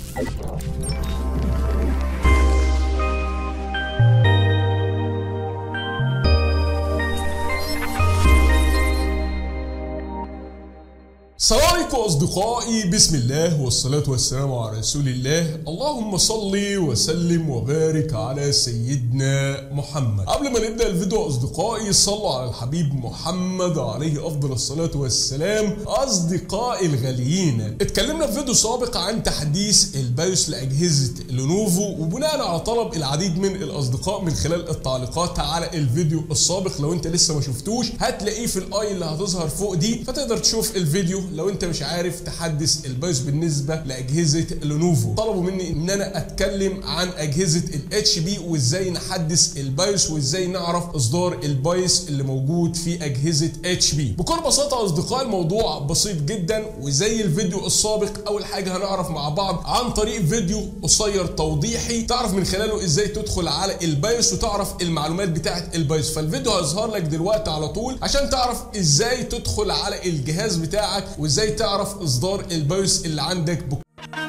السلام عليكم أصدقائي بسم الله والصلاة والسلام على رسول الله اللهم صل وسلم وبارك على سيدنا محمد قبل ما نبدأ الفيديو أصدقائي صلوا على الحبيب محمد عليه أفضل الصلاة والسلام أصدقائي الغاليين اتكلمنا في فيديو سابق عن تحديث البايوس لأجهزة لينوفو وبناء على طلب العديد من الأصدقاء من خلال التعليقات على الفيديو السابق لو انت لسه ما شفتوش هتلاقيه في الآي اللي هتظهر فوق دي فتقدر تشوف الفيديو لو انت مش عارف تحدث البايوس بالنسبه لاجهزه لينوفو طلبوا مني ان انا اتكلم عن اجهزه الاتش بي وازاي نحدث البايوس وازاي نعرف اصدار البايوس اللي موجود في اجهزه اتش بي بكل بساطه اصدقائي الموضوع بسيط جدا وزي الفيديو السابق اول حاجه هنعرف مع بعض عن طريق فيديو قصير توضيحي تعرف من خلاله ازاي تدخل على البايوس وتعرف المعلومات بتاعه البايوس فالفيديو هيظهر لك دلوقتي على طول عشان تعرف ازاي تدخل على الجهاز بتاعك وازاي تعرف اصدار البايوس اللي عندك بك...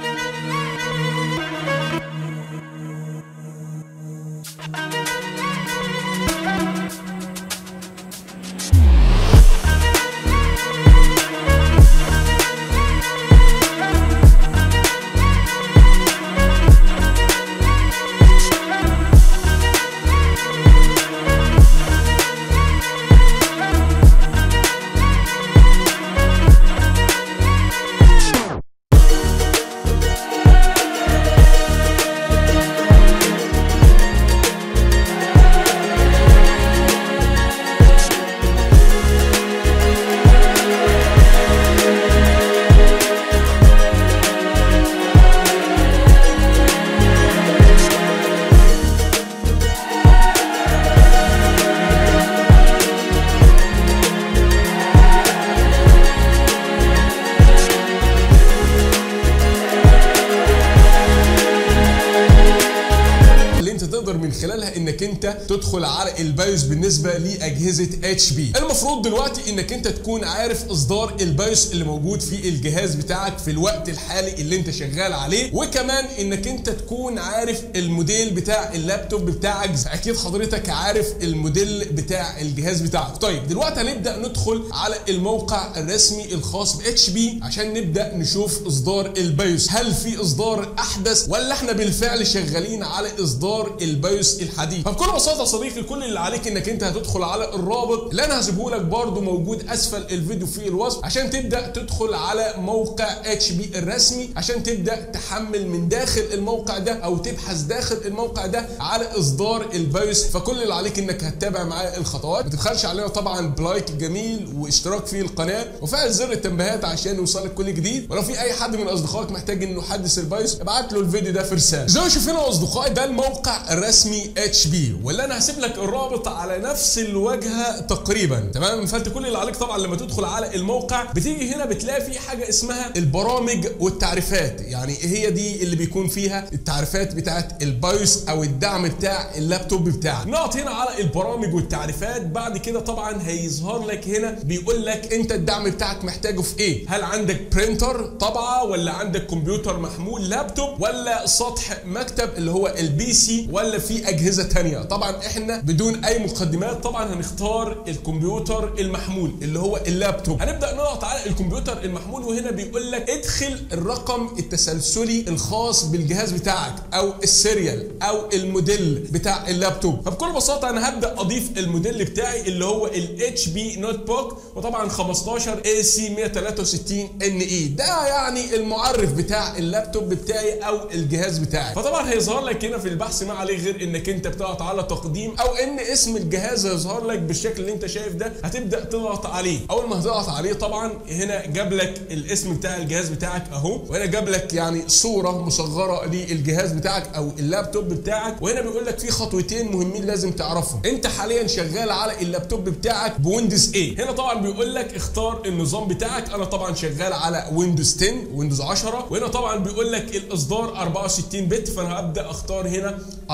اللي انت تقدر من خلالها انك انت تدخل على البايوس بالنسبه لاجهزه اتش بي المفروض دلوقتي انك انت تكون عارف اصدار البايوس اللي موجود في الجهاز بتاعك في الوقت الحالي اللي انت شغال عليه وكمان انك انت تكون عارف الموديل بتاع اللابتوب بتاعك اكيد حضرتك عارف الموديل بتاع الجهاز بتاعك طيب دلوقتي هنبدا ندخل على الموقع الرسمي الخاص ب اتش بي عشان نبدا نشوف اصدار البايوس هل في اصدار احدث ولا احنا بالفعل شغالين على اصدار البايوس الحديث فبكل بساطه يا صديقي كل اللي عليك انك انت هتدخل على الرابط اللي انا هسيبه لك برده موجود اسفل الفيديو في الوصف عشان تبدا تدخل على موقع اتش بي الرسمي عشان تبدا تحمل من داخل الموقع ده او تبحث داخل الموقع ده على اصدار البايوس فكل اللي عليك انك هتتابع معايا الخطوات ما تبخلش علينا طبعا بلايك جميل واشتراك في القناه وفعل زر التنبيهات عشان يوصلك كل جديد ولو في اي حد من اصدقائك محتاج انه يحدث البايوس ابعت له الفيديو ده في رساله زي ما شايفين يا اصدقائي ده الموقع الرسمي اتش بي واللي انا هسيب لك الرابط على نفس الواجهه تقريبا تمام فانت كل اللي عليك طبعا لما تدخل على الموقع بتيجي هنا بتلاقي في حاجه اسمها البرامج والتعريفات يعني هي دي اللي بيكون فيها التعريفات بتاعت البايوس او الدعم بتاع اللابتوب بتاعك نقط هنا على البرامج والتعريفات بعد كده طبعا هيظهر لك هنا بيقول لك انت الدعم بتاعك محتاجه في ايه هل عندك برينتر طبعه ولا عندك كمبيوتر محمول لابتوب ولا سطح مكتب اللي هو البي سي ولا في اجهزه تانية طبعا احنا بدون اي مقدمات طبعا هنختار الكمبيوتر المحمول اللي هو اللابتوب هنبدا نضغط على الكمبيوتر المحمول وهنا بيقول لك ادخل الرقم التسلسلي الخاص بالجهاز بتاعك او السيريال او الموديل بتاع اللابتوب فبكل بساطه انا هبدا اضيف الموديل بتاعي اللي هو الاتش بي نوت بوك وطبعا 15 اي سي 163 ان اي ده يعني المعرف بتاع اللابتوب بتاعي او الجهاز بتاعي فطبعا هيظهر لك هنا في البحث ما عليه غير انك انت بتضغط على تقديم او ان اسم الجهاز هيظهر لك بالشكل اللي انت شايف ده هتبدا تضغط عليه اول ما هتضغط عليه طبعا هنا جاب لك الاسم بتاع الجهاز بتاعك اهو وهنا جاب لك يعني صوره مصغره للجهاز بتاعك او اللابتوب بتاعك وهنا بيقول لك في خطوتين مهمين لازم تعرفهم انت حاليا شغال على اللابتوب بتاعك بويندوز 8 هنا طبعا بيقول لك اختار النظام بتاعك انا طبعا شغال على ويندوز 10 ويندوز 10 وهنا طبعا بيقول لك الاصدار 64 بت فانا هبدا اختار هنا 64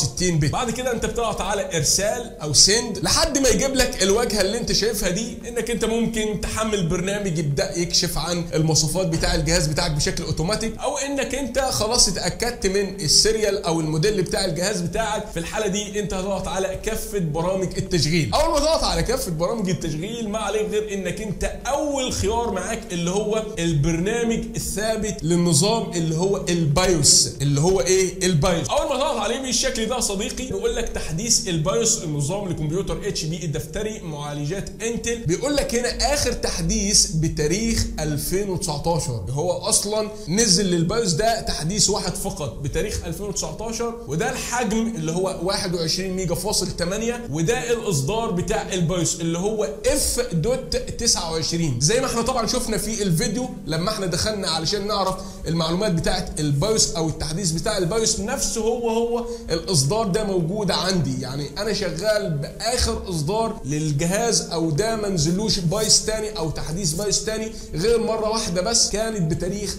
64 بت بعد كده انت بتضغط على ارسال او سند لحد ما يجيب لك الواجهه اللي انت شايفها دي انك انت ممكن تحمل برنامج يبدا يكشف عن المواصفات بتاع الجهاز بتاعك بشكل اوتوماتيك او انك انت خلاص اتاكدت من السيريال او الموديل بتاع الجهاز بتاعك في الحاله دي انت هتضغط على كافه برامج التشغيل اول ما تضغط على كافه برامج التشغيل ما عليك غير انك انت اول خيار معاك اللي هو البرنامج الثابت للنظام اللي هو البايوس اللي هو ايه البايوس اول ما تضغط عليه بالشكل ده صديقي بيقول لك تحديث البايوس النظام لكمبيوتر اتش بي الدفتري معالجات انتل بيقول لك هنا اخر تحديث بتاريخ 2019 هو اصلا نزل للبايوس ده تحديث واحد فقط بتاريخ 2019 وده الحجم اللي هو 21 ميجا فاصل 8 وده الاصدار بتاع البايوس اللي هو اف دوت 29 زي ما احنا طبعا شفنا في الفيديو لما احنا دخلنا علشان نعرف المعلومات بتاعت البايوس او التحديث بتاع البايوس نفسه هو هو الاصدار ده موجود عندي يعني انا شغال باخر اصدار للجهاز او ده ما نزلوش بايوس تاني او تحديث بايوس تاني غير مره واحده بس كانت بتاريخ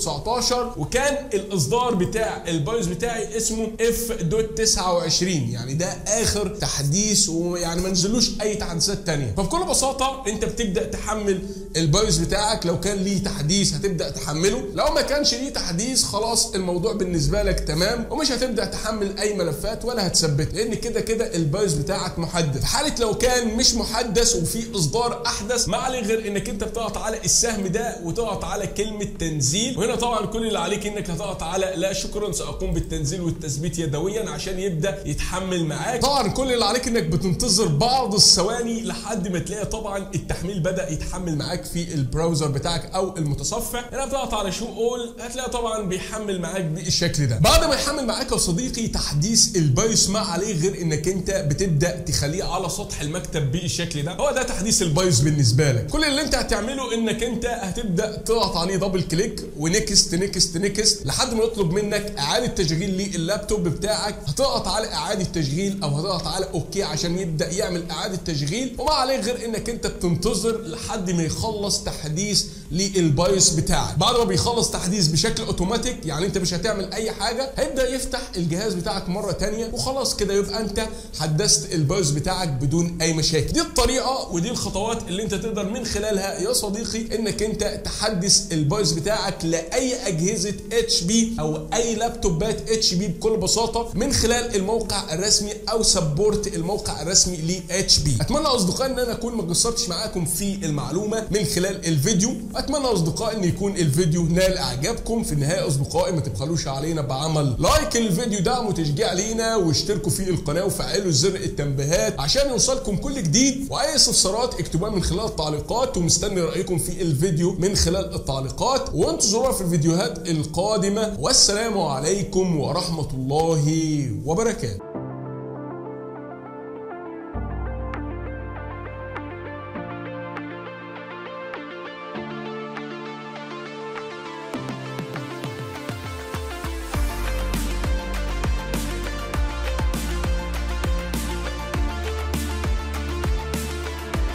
2019 وكان الاصدار بتاع البايوس بتاعي اسمه اف دوت 29 يعني ده اخر تحديث ويعني ما نزلوش اي تحديثات تانية فبكل بساطه انت بتبدا تحمل البايوس بتاعك لو كان ليه تحديث هتبدا تحمله لو ما كانش ليه تحديث خلاص الموضوع بالنسبه لك تمام ومش هتبدا تحمل اي ملفات ولا هتثبت لان كده كده البايوس بتاعك محدث في حاله لو كان مش محدث وفي اصدار احدث ما عليه غير انك انت بتضغط على السهم ده وتضغط على كلمه تنزيل وهنا طبعا كل اللي عليك انك هتضغط على لا شكرا ساقوم بالتنزيل والتثبيت يدويا عشان يبدا يتحمل معاك طبعا كل اللي عليك انك بتنتظر بعض الثواني لحد ما تلاقي طبعا التحميل بدا يتحمل معاك في البراوزر بتاعك او المتصفح هنا بتضغط على شو اول هتلاقي طبعا بيحمل معاك بالشكل ده بعد ما يحمل معاك يا صديقي تحديث البايوس ما عليه غير انك انت بتبدا تخليه على سطح المكتب بالشكل ده هو ده تحديث البايوس بالنسبه لك كل اللي انت هتعمله انك انت هتبدا تضغط عليه دبل كليك ونكست نكست نكست لحد ما يطلب منك اعاده تشغيل لللابتوب بتاعك هتضغط على اعاده تشغيل او هتضغط على اوكي عشان يبدا يعمل اعاده تشغيل وما عليه غير انك انت بتنتظر لحد ما يخلص تحديث للبايوس بتاعك بعد ما بيخلص تحديث بشكل اوتوماتيك يعني انت مش هتعمل اي حاجه هيبدا يفتح الجهاز بتاعك مره تانية وخلاص كده يبقى انت حدثت البايوس بتاعك بدون اي مشاكل دي الطريقه ودي الخطوات اللي انت تقدر من خلالها يا صديقي انك انت تحدث البايوس بتاعك لاي اجهزه اتش بي او اي لابتوبات اتش بي بكل بساطه من خلال الموقع الرسمي او سبورت الموقع الرسمي ل اتش بي اتمنى اصدقائي ان انا اكون ما قصرتش معاكم في المعلومه من خلال الفيديو اتمنى اصدقائي ان يكون الفيديو نال اعجابكم في النهايه اصدقائي ما تبخلوش علينا بعمل لايك للفيديو ده وتشجيع لينا واشتركوا في القناه وفعلوا زر التنبيهات عشان يوصلكم كل جديد واي استفسارات اكتبوها من خلال التعليقات ومستني رايكم في الفيديو من خلال التعليقات وانتظرونا في الفيديوهات القادمه والسلام عليكم ورحمه الله وبركاته